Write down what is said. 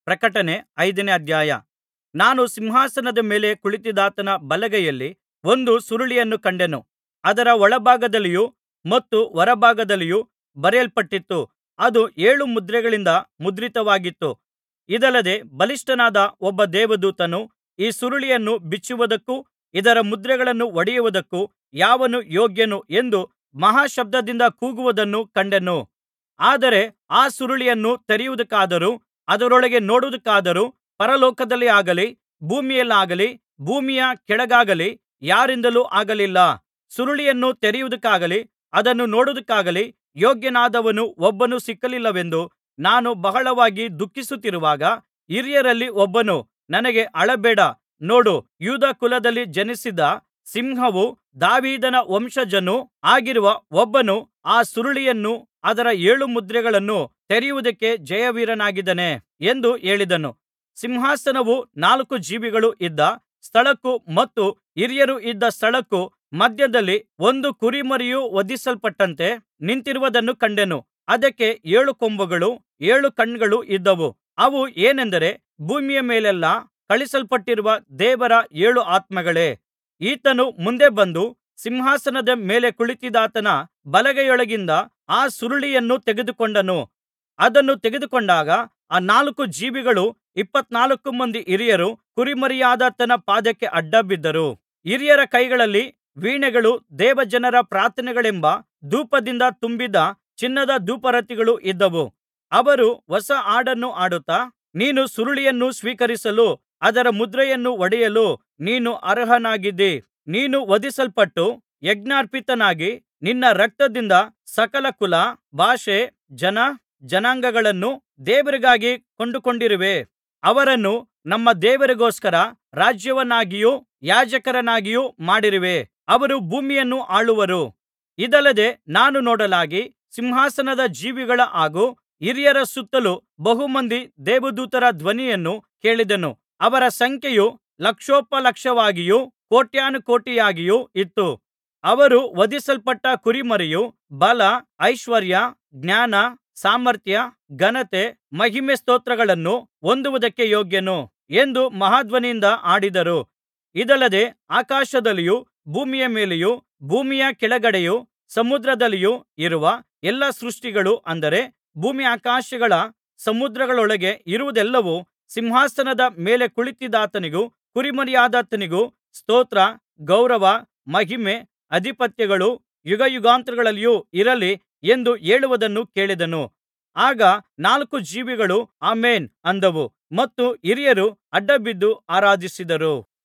ಪ್ರಕಟಣೆ ಐದನೇ ಅಧ್ಯಾಯ ನಾನು ಸಿಂಹಾಸನದ ಮೇಲೆ ಕುಳಿತಿದ್ದಾತನ ಬಲಗೈಯಲ್ಲಿ ಒಂದು ಸುರುಳಿಯನ್ನು ಕಂಡೆನು ಅದರ ಒಳಭಾಗದಲ್ಲಿಯೂ ಮತ್ತು ಹೊರಭಾಗದಲ್ಲಿಯೂ ಬರೆಯಲ್ಪಟ್ಟಿತ್ತು ಅದು ಏಳು ಮುದ್ರೆಗಳಿಂದ ಮುದ್ರಿತವಾಗಿತ್ತು ಇದಲ್ಲದೆ ಬಲಿಷ್ಠನಾದ ಒಬ್ಬ ದೇವದೂತನು ಈ ಸುರುಳಿಯನ್ನು ಬಿಚ್ಚುವುದಕ್ಕೂ ಇದರ ಮುದ್ರೆಗಳನ್ನು ಒಡೆಯುವುದಕ್ಕೂ ಯಾವನು ಯೋಗ್ಯನು ಎಂದು ಮಹಾಶಬ್ದದಿಂದ ಕೂಗುವುದನ್ನು ಕಂಡೆನು ಆದರೆ ಆ ಸುರುಳಿಯನ್ನು ತೆರೆಯುವುದಕ್ಕಾದರೂ ಅದರೊಳಗೆ ನೋಡುವುದಕ್ಕಾದರೂ ಪರಲೋಕದಲ್ಲಿಯಾಗಲಿ ಭೂಮಿಯಲ್ಲಾಗಲಿ ಭೂಮಿಯ ಕೆಳಗಾಗಲಿ ಯಾರಿಂದಲೂ ಆಗಲಿಲ್ಲ ಸುರುಳಿಯನ್ನು ತೆರೆಯುವುದಕ್ಕಾಗಲಿ ಅದನ್ನು ನೋಡುವುದಕ್ಕಾಗಲಿ ಯೋಗ್ಯನಾದವನು ಒಬ್ಬನೂ ಸಿಕ್ಕಲಿಲ್ಲವೆಂದು ನಾನು ಬಹಳವಾಗಿ ದುಃಖಿಸುತ್ತಿರುವಾಗ ಹಿರಿಯರಲ್ಲಿ ಒಬ್ಬನು ನನಗೆ ಅಳಬೇಡ ನೋಡು ಯೂದ ಕುಲದಲ್ಲಿ ಜನಿಸಿದ ಸಿಂಹವೂ ದಾವೀದನ ವಂಶಜನೂ ಆಗಿರುವ ಒಬ್ಬನು ಆ ಸುರುಳಿಯನ್ನೂ ಅದರ ಏಳು ಮುದ್ರೆಗಳನ್ನೂ ತೆರೆಯುವುದಕ್ಕೆ ಜಯವೀರನಾಗಿದ್ದಾನೆ ಎಂದು ಹೇಳಿದನು ಸಿಂಹಾಸನವೂ ನಾಲ್ಕು ಜೀವಿಗಳೂ ಇದ್ದ ಸ್ಥಳಕ್ಕೂ ಮತ್ತು ಹಿರಿಯರು ಇದ್ದ ಸ್ಥಳಕ್ಕೂ ಮಧ್ಯದಲ್ಲಿ ಒಂದು ಕುರಿಮರಿಯು ವಧಿಸಲ್ಪಟ್ಟಂತೆ ನಿಂತಿರುವುದನ್ನು ಕಂಡೆನು ಅದಕ್ಕೆ ಏಳು ಕೊಂಬುಗಳೂ ಏಳು ಕಣ್ಣುಗಳೂ ಇದ್ದವು ಅವು ಏನೆಂದರೆ ಭೂಮಿಯ ಮೇಲೆಲ್ಲಾ ಕಳುಹಿಸಲ್ಪಟ್ಟಿರುವ ದೇವರ ಏಳು ಆತ್ಮಗಳೇ ಈತನು ಮುಂದೆ ಬಂದು ಸಿಂಹಾಸನದ ಮೇಲೆ ಕುಳಿತಿದ್ದಾತನ ಬಲಗೈಯೊಳಗಿಂದ ಆ ಸುರುಳಿಯನ್ನು ತೆಗೆದುಕೊಂಡನು ಅದನ್ನು ತೆಗೆದುಕೊಂಡಾಗ ಆ ನಾಲ್ಕು ಜೀವಿಗಳೂ ಇಪ್ಪತ್ನಾಲ್ಕು ಮಂದಿ ಹಿರಿಯರು ಕುರಿಮರಿಯಾದಾತನ ಪಾದಕ್ಕೆ ಅಡ್ಡಬಿದ್ದರು ಹಿರಿಯರ ಕೈಗಳಲ್ಲಿ ವೀಣೆಗಳೂ ದೇವಜನರ ಪ್ರಾರ್ಥನೆಗಳೆಂಬ ಧೂಪದಿಂದ ತುಂಬಿದ್ದ ಚಿನ್ನದ ಧೂಪಾರತಿಗಳೂ ಇದ್ದವು ಅವರು ಹೊಸ ಹಾಡನ್ನು ಹಾಡುತ್ತಾ ನೀನು ಸುರುಳಿಯನ್ನು ಸ್ವೀಕರಿಸಲು ಅದರ ಮುದ್ರೆಯನ್ನು ಒಡೆಯಲು ನೀನು ಅರ್ಹನಾಗಿದ್ದಿ ನೀನು ವಧಿಸಲ್ಪಟ್ಟು ಯಜ್ಞಾರ್ಪಿತನಾಗಿ ನಿನ್ನ ರಕ್ತದಿಂದ ಸಕಲ ಕುಲ ಭಾಷೆ ಜನ ಜನಾಂಗಗಳನ್ನು ದೇವರಿಗಾಗಿ ಕೊಂಡುಕೊಂಡಿರುವೆ ಅವರನ್ನು ನಮ್ಮ ದೇವರಿಗೋಸ್ಕರ ರಾಜ್ಯವನ್ನಾಗಿಯೂ ಯಾಜಕರನ್ನಾಗಿಯೂ ಮಾಡಿರುವೆ ಅವರು ಭೂಮಿಯನ್ನು ಆಳುವರು ಇದಲ್ಲದೆ ನಾನು ನೋಡಲಾಗಿ ಸಿಂಹಾಸನದ ಜೀವಿಗಳ ಹಾಗೂ ಹಿರಿಯರ ಸುತ್ತಲೂ ಬಹು ಮಂದಿ ದೇವದೂತರ ಧ್ವನಿಯನ್ನು ಕೇಳಿದೆನು ಅವರ ಸಂಖ್ಯೆಯು ಲಕ್ಷೋಪಲಕ್ಷವಾಗಿಯೂ ಕೋಟ್ಯಾನುಕೋಟಿಯಾಗಿಯೂ ಇತ್ತು ಅವರು ವಧಿಸಲ್ಪಟ್ಟ ಕುರಿಮರಿಯು ಬಲ ಐಶ್ವರ್ಯ ಜ್ಞಾನ ಸಾಮರ್ಥ್ಯ ಘನತೆ ಮಹಿಮೆ ಸ್ತೋತ್ರಗಳನ್ನು ಹೊಂದುವುದಕ್ಕೆ ಯೋಗ್ಯನು ಎಂದು ಮಹಾಧ್ವನಿಯಿಂದ ಹಾಡಿದರು ಇದಲ್ಲದೆ ಆಕಾಶದಲ್ಲಿಯೂ ಭೂಮಿಯ ಮೇಲೆಯೂ ಭೂಮಿಯ ಕೆಳಗಡೆಯೂ ಸಮುದ್ರದಲ್ಲಿಯೂ ಇರುವ ಎಲ್ಲಾ ಸೃಷ್ಟಿಗಳು ಅಂದರೆ ಭೂಮ್ಯಾಕಾಶಗಳ ಸಮುದ್ರಗಳೊಳಗೆ ಇರುವುದೆಲ್ಲವೂ ಸಿಂಹಾಸನದ ಮೇಲೆ ಕುಳಿತಿದ್ದಾತನಿಗೂ ಕುರಿಮರಿಯಾದಾತನಿಗೂ ಸ್ತೋತ್ರ ಗೌರವ ಮಹಿಮೆ ಅಧಿಪತ್ಯಗಳು ಯುಗಯುಗಾಂತರಗಳಲ್ಲಿಯೂ ಇರಲಿ ಎಂದು ಹೇಳುವುದನ್ನು ಕೇಳಿದೆನು ಆಗ ನಾಲ್ಕು ಜೀವಿಗಳು ಆಮೆನ್ ಅಂದವು ಮತ್ತು ಹಿರಿಯರು ಅಡ್ಡಬಿದ್ದು ಆರಾಧಿಸಿದರು